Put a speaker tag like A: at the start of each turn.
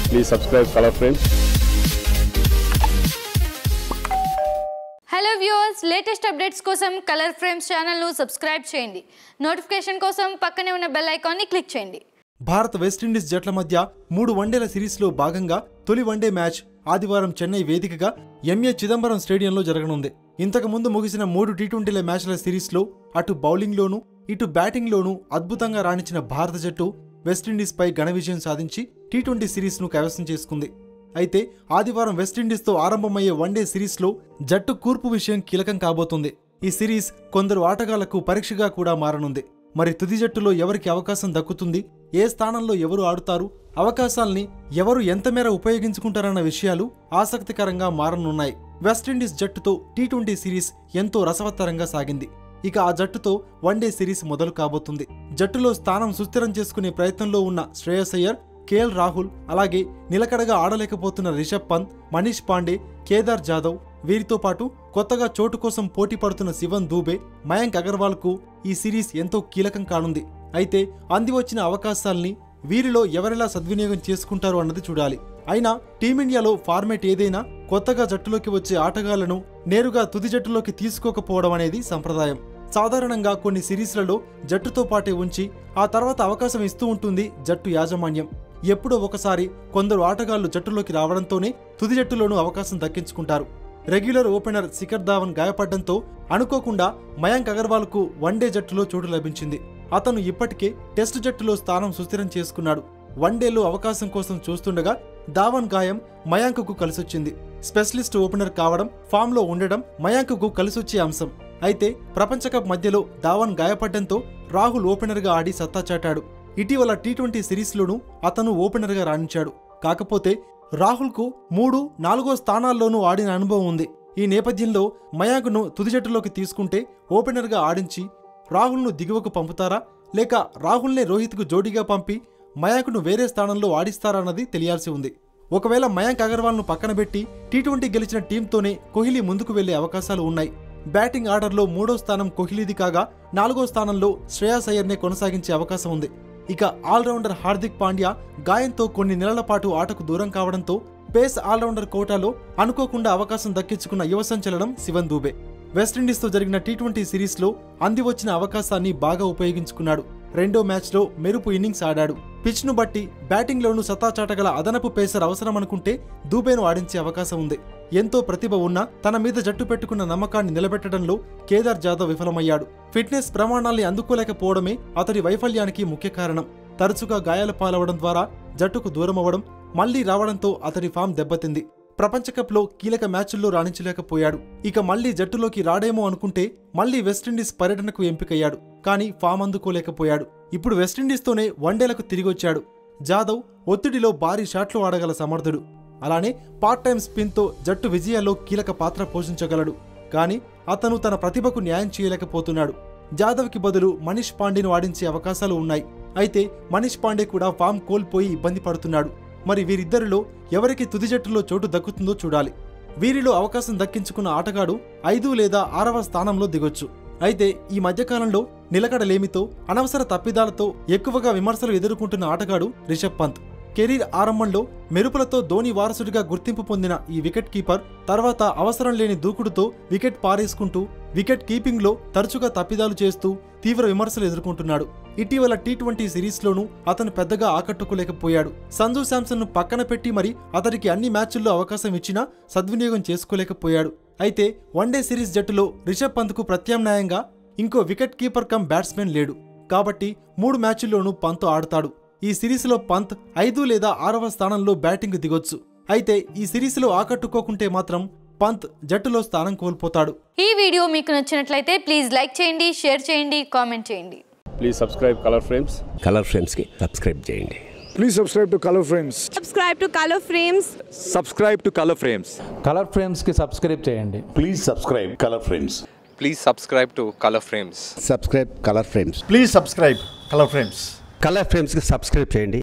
A: Please subscribe Color Frames.
B: Hello viewers latest updates కోసం Color Frames ఛానల్ను subscribe చేయండి notification కోసం పక్కనే ఉన్న బెల్ ఐకాన్ని క్లిక్ చేయండి
C: భారత్ వెస్టిండీస్ జట్ల మధ్య మూడు వన్డేల సిరీస్లో భాగంగా తొలి వన్డే మ్యాచ్ ఆదివారం చెన్నై వేదికగా ఎంఏ చిదంబరం స్టేడియంలో జరగనుంది ఇంతకు ముందు ముగిసిన మూడు టీ ట్వంటీల మ్యాచ్ల సిరీస్లో అటు బౌలింగ్లోనూ ఇటు బ్యాటింగ్లోనూ అద్భుతంగా రాణించిన భారత జట్టు వెస్టిండీస్పై ఘన విజయం సాధించి టీ ట్వంటీ సిరీస్ను కైవసం చేసుకుంది అయితే ఆదివారం వెస్టిండీస్తో ఆరంభమయ్యే వన్డే సిరీస్లో జట్టు కూర్పు విషయం కీలకం కాబోతుంది ఈ సిరీస్ కొందరు ఆటగాళ్లకు పరీక్షగా కూడా మారనుంది మరి తుది జట్టులో ఎవరికి అవకాశం దక్కుతుంది ఏ స్థానంలో ఎవరు ఆడుతారు అవకాశాల్ని ఎవరు ఎంత మేర ఉపయోగించుకుంటారన్న విషయాలు ఆసక్తికరంగా మారనున్నాయి వెస్టిండీస్ జట్టుతో టీ ట్వంటీ సిరీస్ ఎంతో రసవత్తరంగా సాగింది ఇక ఆ జట్టుతో వన్డే సిరీస్ మొదలు కాబోతుంది జట్టులో స్థానం సుస్థిరం చేసుకునే ప్రయత్నంలో ఉన్న శ్రేయస్ అయ్యర్ కేఎల్ రాహుల్ అలాగే నిలకడగా ఆడలేకపోతున్న రిషబ్ పంత్ మనీష్ పాండే కేదార్ జాదవ్ వీరితో పాటు కొత్తగా చోటు కోసం పోటీ పడుతున్న శివన్ దూబే మయాంక్ అగర్వాల్కు ఈ సిరీస్ ఎంతో కీలకం కానుంది అయితే అంది వచ్చిన అవకాశాల్ని వీరిలో ఎవరెలా సద్వినియోగం చేసుకుంటారు అన్నది చూడాలి అయినా టీమిండియాలో ఫార్మేట్ ఏదైనా కొత్తగా జట్టులోకి వచ్చే ఆటగాళ్లను నేరుగా తుది జట్టులోకి తీసుకోకపోవడం అనేది సంప్రదాయం సాధారణంగా కొన్ని సిరీస్లలో జట్టుతో పాటే ఉంచి ఆ తర్వాత అవకాశం ఇస్తూ ఉంటుంది జట్టు యాజమాన్యం ఎప్పుడో ఒకసారి కొందరు ఆటగాళ్లు జట్టులోకి రావడంతోనే తుది జట్టులోనూ అవకాశం దక్కించుకుంటారు రెగ్యులర్ ఓపెనర్ శిఖర్ ధావన్ గాయపడడంతో అనుకోకుండా మయాంక్ అగర్వాల్కు వన్డే జట్టులో చోటు లభించింది అతను ఇప్పటికే టెస్ట్ జట్టులో స్థానం సుస్థిరం చేసుకున్నాడు వన్డేలో అవకాశం కోసం చూస్తుండగా ధావన్ గాయం మయాంక్కు కలిసొచ్చింది స్పెషలిస్ట్ ఓపెనర్ కావడం ఫామ్లో ఉండడం మయాంక్కు కలిసొచ్చే అంశం అయితే ప్రపంచ కప్ మధ్యలో ధావన్ గాయపడడంతో రాహుల్ ఓపెనర్గా ఆడి సత్తా చాటాడు ఇటీవల టీ ట్వంటీ సిరీస్లోనూ అతను ఓపెనర్గా రాణించాడు కాకపోతే రాహుల్కు మూడు నాలుగో స్థానాల్లోనూ ఆడిన అనుభవం ఉంది ఈ నేపథ్యంలో మయాంక్ను తుది జట్టులోకి తీసుకుంటే ఓపెనర్గా ఆడించి రాహుల్ను దిగువకు పంపుతారా లేక రాహుల్నే రోహిత్కు జోడీగా పంపి మయాంక్ను వేరే స్థానంలో ఆడిస్తారా అన్నది తెలియాల్సి ఉంది ఒకవేళ మయాంక్ అగర్వాల్ను పక్కన పెట్టి టీ ట్వంటీ గెలిచిన టీంతోనే కోహ్లీ ముందుకు వెళ్లే అవకాశాలు ఉన్నాయి బ్యాటింగ్ ఆర్డర్లో మూడో స్థానం కోహ్లీది కాగా నాలుగో స్థానంలో శ్రేయాస్ అయ్యర్నే కొనసాగించే అవకాశం ఉంది ఇక ఆల్రౌండర్ హార్దిక్ పాండ్యా గాయంతో కొన్ని నెలల పాటు ఆటకు దూరం కావడంతో పేస్ ఆల్రౌండర్ కోటాలో అనుకోకుండా అవకాశం దక్కించుకున్న యువ సంచలనం శివన్ దూబే వెస్టిండీస్తో జరిగిన టీ ట్వంటీ సిరీస్లో అంది వచ్చిన అవకాశాన్ని బాగా ఉపయోగించుకున్నాడు రెండో మ్యాచ్లో మెరుపు ఇన్నింగ్స్ ఆడాడు పిచ్ను బట్టి బ్యాటింగ్లోనూ సత్తా చాటగల అదనపు పేసర్ అవసరమనుకుంటే దూబేను ఆడించే అవకాశం ఉంది ఎంతో ప్రతిభ ఉన్నా తన మీద జట్టు పెట్టుకున్న నమ్మకాన్ని నిలబెట్టడంలో కేదార్ జాదవ్ విఫలమయ్యాడు ఫిట్నెస్ ప్రమాణాల్ని అందుకోలేకపోవడమే అతడి వైఫల్యానికి ముఖ్య కారణం తరచుగా గాయాల పాలవడం ద్వారా జట్టుకు దూరమవ్వడం మళ్లీ రావడంతో అతడి ఫామ్ దెబ్బతింది ప్రపంచ కప్లో కీలక మ్యాచుల్లో రాణించలేకపోయాడు ఇక మళ్లీ జట్టులోకి రాడేమో అనుకుంటే మళ్లీ వెస్టిండీస్ పర్యటనకు ఎంపికయ్యాడు కానీ ఫామ్ అందుకోలేకపోయాడు ఇప్పుడు వెస్టిండీస్తోనే వన్డేలకు తిరిగొచ్చాడు జాదవ్ ఒత్తిడిలో భారీ షాట్లు ఆడగల సమర్థుడు అలానే పార్ట్ టైం స్పిన్తో జట్టు విజయాల్లో కీలక పాత్ర పోషించగలడు కానీ అతను తన ప్రతిభకు న్యాయం చేయలేకపోతున్నాడు జాదవ్కి బదులు మనీష్ పాండేను ఆడించే అవకాశాలు ఉన్నాయి అయితే మనీష్ పాండే కూడా ఫామ్ కోల్పోయి ఇబ్బంది పడుతున్నాడు మరి వీరిద్దరిలో ఎవరికి తుది జట్టులో చోటు దక్కుతుందో చూడాలి వీరిలో అవకాశం దక్కించుకున్న ఆటగాడు ఐదు లేదా ఆరవ స్థానంలో దిగొచ్చు అయితే ఈ మధ్యకాలంలో నిలకడలేమితో అనవసర తప్పిదాలతో ఎక్కువగా విమర్శలు ఎదుర్కొంటున్న ఆటగాడు రిషబ్ పంత్ కెరీర్ ఆరంభంలో మెరుపులతో ధోని వారసుడిగా గుర్తింపు పొందిన ఈ వికెట్ కీపర్ తర్వాత అవసరం లేని దూకుడుతో వికెట్ పారేసుకుంటూ వికెట్ కీపింగ్లో తరచుగా తప్పిదాలు చేస్తూ తీవ్ర విమర్శలు ఎదుర్కొంటున్నాడు ఇటీవల టీ ట్వంటీ సిరీస్లోనూ అతను పెద్దగా ఆకట్టుకోలేకపోయాడు సంజు శాంసన్ను పక్కన పెట్టి మరి అతడికి అన్ని మ్యాచ్ల్లో అవకాశం ఇచ్చినా సద్వినియోగం చేసుకోలేకపోయాడు అయితే వన్డే సిరీస్ జట్టులో రిషబ్ పంత్కు ప్రత్యామ్నాయంగా ఇంకో వికెట్ కీపర్ కమ్ బ్యాట్స్మెన్ లేడు కాబట్టి మూడు మ్యాచ్ల్లోనూ పంత్ ఆడతాడు ఈ సిరీస్లో పంత్ ఐదు లేదా ఆరవ స్థానంలో బ్యాటింగ్ దిగొచ్చు అయితే ఈ సిరీస్లో ఆకట్టుకోకుంటే మాత్రం పంత్ జట్టులో స్థానం కోల్పోతాడు
B: ఈ వీడియో మీకు నచ్చినట్లయితే ప్లీజ్ లైక్ చేయండి షేర్ చేయండి కామెంట్ చేయండి
A: Please subscribe Color Frames.
D: Color ఫ్రేమ్స్కి సబ్స్క్రైబ్ చేయండి
E: Please subscribe to Color Frames.
F: subscribe to Color Frames
G: subscribe to color frames
H: Color ఫ్రేమ్స్కి సబ్స్క్రైబ్ చేయండి
I: Please subscribe Color Frames.
G: please subscribe to color frames
D: subscribe Color Frames
E: Please subscribe Color Frames.
D: Color ఫ్రేమ్స్కి subscribe చేయండి